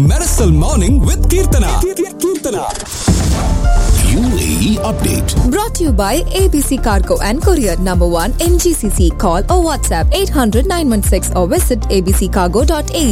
Miracle Morning with Kirtana. Kirtana. UAE update. Brought to you by ABC Cargo and Courier Number 1 MGCC. Call or WhatsApp 800 916 or visit abccargo.ae.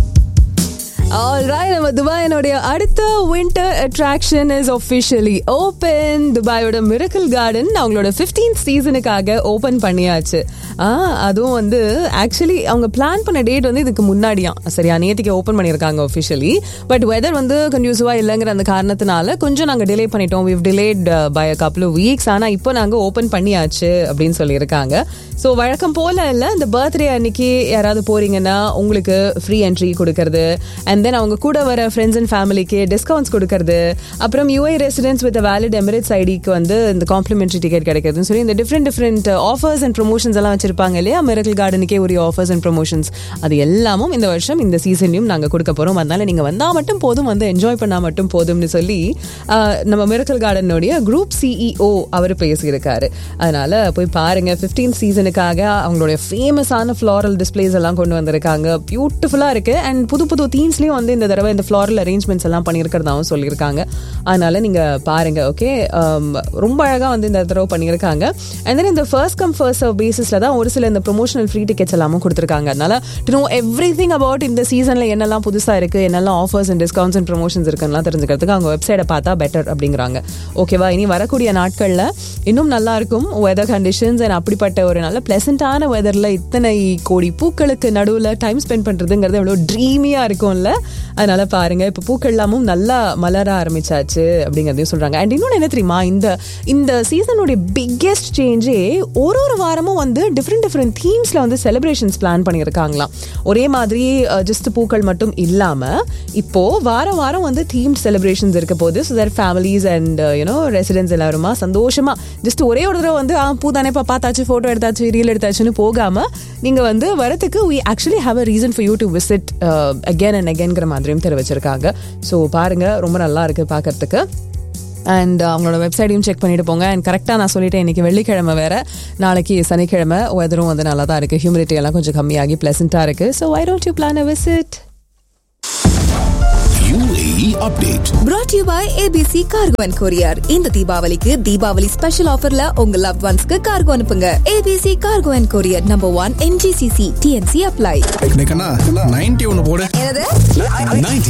Alright, நம்ம துபாயினுடைய அடுத்த winter attraction is officially open துபாயோட miracle garden அவங்களோட 15th சீசனுக்காக open பண்ணியாச்சு ஆ அதுவும் வந்து actually அவங்க plan பண்ண டேட் வந்து இதுக்கு முன்னாடியாம் சரியா நேத்திக்கு ஓப்பன் பண்ணியிருக்காங்க ஒஃபிஷியலி பட் வெதர் வந்து கன்யூசிவா இல்லைங்கிற அந்த காரணத்தினால கொஞ்சம் நாங்கள் டிலே பண்ணிட்டோம் we've delayed by a couple weeks ஆனால் இப்போ நாங்கள் ஓப்பன் பண்ணியாச்சு அப்படின்னு சொல்லியிருக்காங்க ஸோ வழக்கம் போல இல்லை இந்த பர்த்டே அன்னைக்கு யாராவது போறீங்கன்னா உங்களுக்கு ஃப்ரீ என்ட்ரி கொடுக்கறது அண்ட் தென் அவங்க கூட வர ஃப்ரெண்ட்ஸ் அண்ட் ஃபேமிலிக்கு டிஸ்கவுண்ட்ஸ் கொடுக்கறது அப்புறம் UAE residence with valid Emirates ஐடிக்கு வந்து இந்த காம்ப்ளிமெண்ட்ரி டிக்கெட் கிடைக்கிறதுன்னு சொல்லி இந்த different different offers and promotions எல்லாம் வச்சிருப்பாங்க இல்லையா மிரக்கல் கார்டனுக்கே உரிய ஆஃபர்ஸ் அண்ட் ப்ரொமோஷன்ஸ் அது எல்லாமும் இந்த வருஷம் இந்த சீசன்லையும் நாங்கள் கொடுக்க போகிறோம் அதனால நீங்கள் வந்தால் மட்டும் போதும் வந்து என்ஜாய் பண்ணால் மட்டும் போதும்னு சொல்லி ஆஹ், நம்ம மிரக்கல் கார்டனுடைய குரூப் சிஇஓ அவர் பேசியிருக்காரு அதனால போய் பாருங்க 15th சீசனுக்காக அவங்களுடைய ஃபேமஸான ஃப்ளாரல் டிஸ்பிளேஸ் எல்லாம் கொண்டு வந்திருக்காங்க பியூட்டிஃபுல்லாக இருக்கு அண்ட் புது புது தீம்ஸ்லையும் வந்து இந்த தடவை இந்த ஃப்ளாரல் அரேஞ்ச்மெண்ட்ஸ் எல்லாம் பண்ணியிருக்கிறதாவும் சொல்லியிருக்காங்க அதனால நீங்க பாருங்க ஓகே ரொம்ப அழகா வந்து இந்த தடவை பண்ணியிருக்காங்க அண்ட் தென் இந்த ஃபர்ஸ்ட் கம் ஃபர்ஸ்ட் சர்வ் பேசிஸ்ல தான் ஒரு சில இந்த ப்ரொமோஷனல் ஃப்ரீ டிக்கெட்ஸ் எல்லாமும் கொடுத்துருக்காங்க அதனால to know everything about இந்த சீசன்ல என்னெல்லாம் புதுசா இருக்கு என்னெல்லாம் offers and discounts and promotions இருக்குன்னா தெரிஞ்சுக்கிறதுக்கு அவங்க வெப்சைட்டை பார்த்தா பெட்டர் அப்படிங்கிறாங்க ஓகேவா இனி வரக்கூடிய நாட்கள்ல இன்னும் நல்லா இருக்கும் வெதர் கண்டிஷன்ஸ் அண்ட் அப்படிப்பட்ட ஒரு நல்ல பிளசண்டான வெதர்ல இத்தனை கோடி பூக்களுக்கு நடுவில் டைம் ஸ்பெண்ட் பண்றதுங்கிறது எவ்வளோ ட்ரீமியா இருக்கும்ல அதனால பாருங்க இப்போ பூக்கள் எல்லாமும் நல்லா மலர ஆரம்பிச்சாச்சு அப்படிங்கிறதையும் சொல்றாங்க அண்ட் இன்னொன்று என்ன தெரியுமா இந்த இந்த சீசனுடைய பிக்கெஸ்ட் சேஞ்சே ஒரு ஒரு வாரமும் வந்து டிஃப்ரெண்ட் டிஃப்ரெண்ட் தீம்ஸ்ல வந்து செலிப்ரேஷன்ஸ் பிளான் பண்ணியிருக்காங்களாம் ஒரே மாதிரி ஜஸ்ட் பூக்கள் மட்டும் இல்லாம இப்போ வாரம் வாரம் வந்து தீம் செலிப்ரேஷன்ஸ் இருக்க போது so their families and you know residents எல்லாருமா சந்தோஷமா ஜஸ்ட் ஒரே ஒரு தடவை வந்து ஆ பூ தானேப்பா பார்த்தாச்சு ஃபோட்டோ எடுத்தாச்சு ரீல் எடுத்தாச்சுன்னு போகாம நீங்க வந்து வரத்துக்கு we actually have a reason for you to visit uh, again and againங்கிற மாதிரியும் தெரிவிச்சிருக்காங்க ஸோ பாருங்க ரொம்ப நல்லா இருக்கு பார்க்கறதுக்கு அண்ட் அவங்களோட வெப்சைட்டையும் செக் பண்ணிட்டு போங்க அண்ட் கரெக்டாக நான் சொல்லிட்டேன் இன்னைக்கு வெள்ளிக்கிழமை வேற நாளைக்கு சனிக்கிழமை வெதரும் வந்து நல்லா தான் இருக்கு ஹியூமிடிட்டி எல்லாம் கொஞ்சம் கம்மியாகி பிளசண்டாக இருக்கு so I don't you plan a visit UAE update. Brought to you by ABC Cargo and Courier. இந்த தீபாவளிக்கு தீபாவளி ஸ்பெஷல் ஆஃபர்ல உங்க லவ் ஒன்ஸ்க்கு கார்கோ அனுப்புங்க ABC Cargo and Courier Number 1 MGCC TNC apply. Ninety ஒன்று போடு என்னது 90